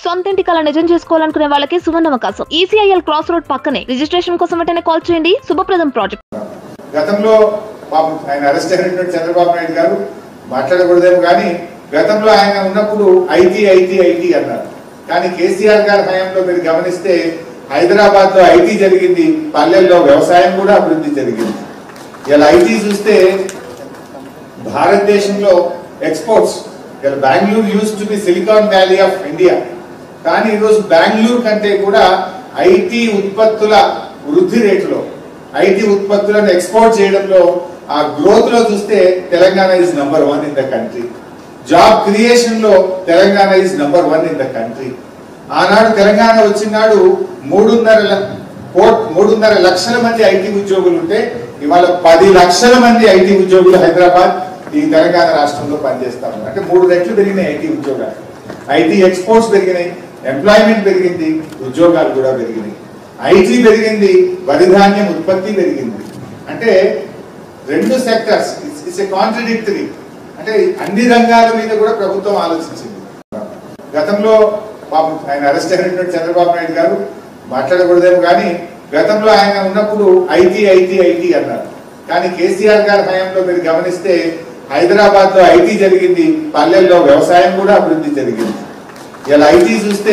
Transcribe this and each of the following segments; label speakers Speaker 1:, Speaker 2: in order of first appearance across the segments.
Speaker 1: సొంత ఇంటి కళ నిజం చేసుకోవాలనుకునే వాళ్ళకి సువర్ణ అవకాశం ఈసీఐఎల్ క్రాస్ రోడ్ పక్కనే రిజిస్ట్రేషన్ కోసం వెంటనే కాల్ చేయండి శుభప్రదం ప్రాజెక్ట్
Speaker 2: గతంలో పాపం ఆయన అరెస్ట్ అయినటువంటి చంద్రబాబు నాయుడు గారు మాట్లాడకూడదేమో కానీ గతంలో ఆయన ఉన్నప్పుడు ఐటీ ఐటీ ఐటీ అన్నారు కానీ కేసీఆర్ గారి హయాంలో మీరు గమనిస్తే హైదరాబాద్ లో ఐటీ జరిగింది పల్లెల్లో వ్యవసాయం కూడా అభివృద్ధి జరిగింది ఇలా ఐటీ చూస్తే భారతదేశంలో ఎక్స్పోర్ట్స్ ఇలా Bengaluru used to be silicon valley of India కానీ ఈరోజు బెంగళూరు కంటే కూడా ఐటీ ఉత్పత్తుల వృద్ధి రేటులో ఐటీ ఉత్పత్తులను ఎక్స్పోర్ట్ చేయడంలో ఆ గ్రోత్ లో చూస్తే Telangana is number one in the country job creation లో Telangana is number one in the country ఆనాడు తెలంగాణ వచ్చినాడు మూడున్నర ల- కోట్ మూడున్నర లక్షల మంది ఐటీ ఉద్యోగులు ఉంటే ఇవాళ పది లక్షల మంది ఐటీ ఉద్యోగులు హైదరాబాద్ ఈ తెలంగాణ రాష్ట్రంలో పనిచేస్తా ఉన్నారు అంటే మూడు రెట్లు పెరిగినాయి ఐటీ ఉద్యోగాలు ఐటీ ఎక్స్పోర్ట్స్ పెరిగినాయి ఎంప్లాయ్మెంట్ పెరిగింది ఉద్యోగాలు కూడా పెరిగినాయి ఐటీ పెరిగింది వరి ధాన్యం ఉత్పత్తి పెరిగింది అంటే రెండు సెక్టర్స్ ఇట్స్ ఏ కాంట్రడిక్టరీ అంటే అన్ని రంగాల మీద కూడా ప్రభుత్వం ఆలోచించింది గతంలో పాపం ఆయన అరెస్ట్ అయినటువంటి చంద్రబాబు నాయుడు గారు మాట్లాడకూడదేమో కానీ గతంలో ఆయన ఉన్నప్పుడు ఐటీ ఐటీ ఐటీ అన్నారు కానీ కేసీఆర్ గారి హయాంలో మీరు గమనిస్తే హైదరాబాద్ లో ఐటీ జరిగింది పల్లెల్లో వ్యవసాయం కూడా అభివృద్ధి జరిగింది ఇలా ఐటీ చూస్తే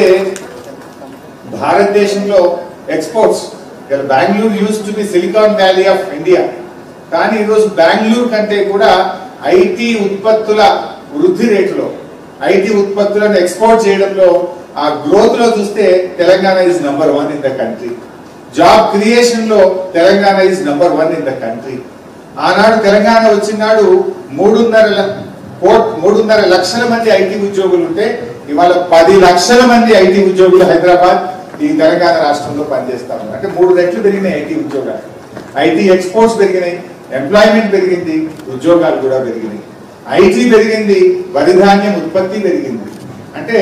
Speaker 2: భారతదేశంలో ఎక్స్పోర్ట్స్ ఇలా Bengaluru used to be silicon valley of India కానీ ఈరోజు బెంగళూరు కంటే కూడా ఐటీ ఉత్పత్తుల వృద్ధి రేటులో ఐటీ ఉత్పత్తులను ఎక్స్పోర్ట్ చేయడంలో ఆ గ్రోత్ లో చూస్తే Telangana is number one in the country job creation లో Telangana is number one in the country ఆనాడు తెలంగాణ వచ్చినాడు మూడున్నర ల- కోట్ మూడున్నర లక్షల మంది ఐటీ ఉద్యోగులు ఉంటే ఇవాళ పది లక్షల మంది ఐటీ ఉద్యోగులు హైదరాబాద్ ఈ తెలంగాణ రాష్ట్రంలో పనిచేస్తా ఉన్నారు అంటే మూడు రెట్లు పెరిగినాయి ఐటీ ఉద్యోగాలు ఐటీ ఎక్స్పోర్ట్స్ పెరిగినాయి ఎంప్లాయ్మెంట్ పెరిగింది ఉద్యోగాలు కూడా పెరిగినాయి ఐటీ పెరిగింది వరి ధాన్యం ఉత్పత్తి పెరిగింది అంటే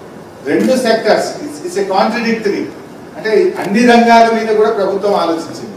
Speaker 2: రెండు సెక్టర్స్ ఇట్స్ ఏ కాంట్రడిక్టరీ అంటే అన్ని రంగాల మీద కూడా ప్రభుత్వం ఆలోచించింది